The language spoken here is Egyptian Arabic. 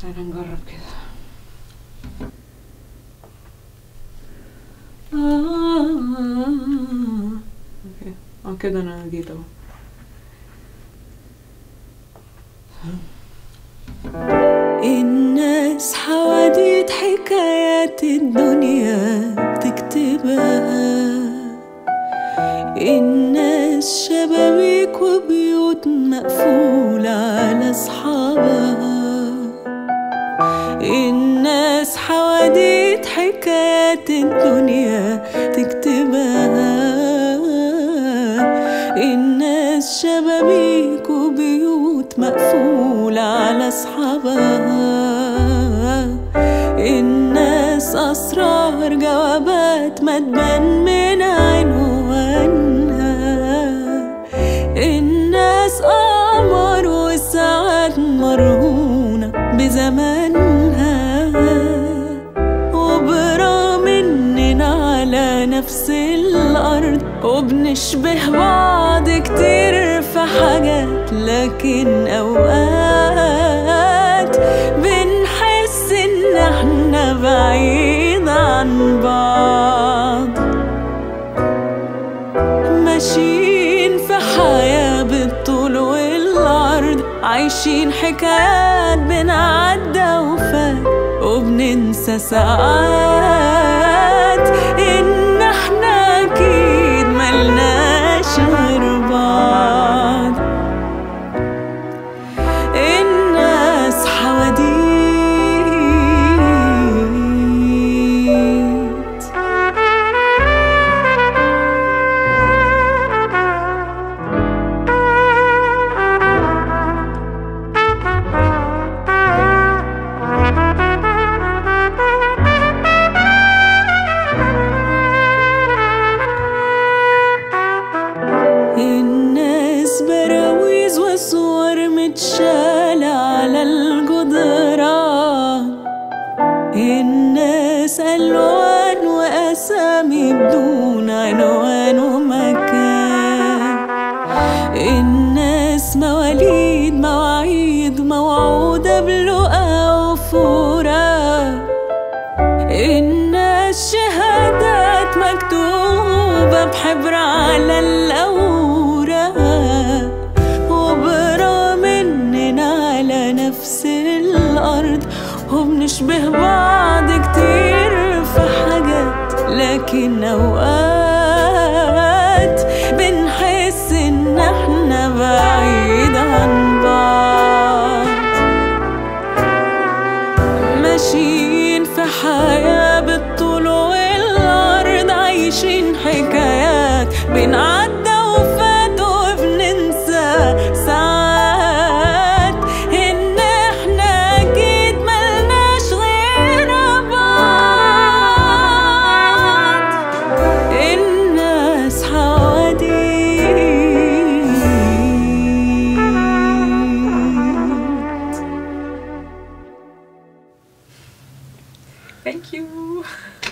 تعالى نجرب كده اوكي اه كده انا جيت اهو الناس حواديت حكايات الدنيا بتكتبها الناس شبابيك وبيوت مقفولة على أصحابها الناس حواديت حكايات الدنيا تكتبها الناس شبابيك وبيوت مقفولة على أصحابها الناس أسرار جوابات ما تبان من عنوانها الناس قمر والساعات مرهونة بزمانها وبرغم إننا على نفس الأرض وبنشبه بعض كتير في حاجات لكن أوقات بنحس إن احنا بعيد عن بعض ماشيين في حياة بالطول والعرض عايشين حكايات بنعدى وفات وبننسى ساعات إن احنا أكيد ملناش غير بعض الناس حواديت الناس براويز وصور متشالة على الجدران الناس ألوان وأسامي بدون عنوان ومكان الناس مواليد مواعيد موعودة بلقا وفراق الناس شهادات مكتوبة بحبر على الأوراق وبرغم إننا على نفس الأرض وبنشبه بعض كتير في حاجات لكن أوقات بنحس إن احنا بعيد عن بعض ماشيين في حياة بالطول والعرض عايشين حكايات بنعدى وفات وبننسى ساعات إن إحنا أكيد ملناش غير بعض الناس حواديت ثانك يو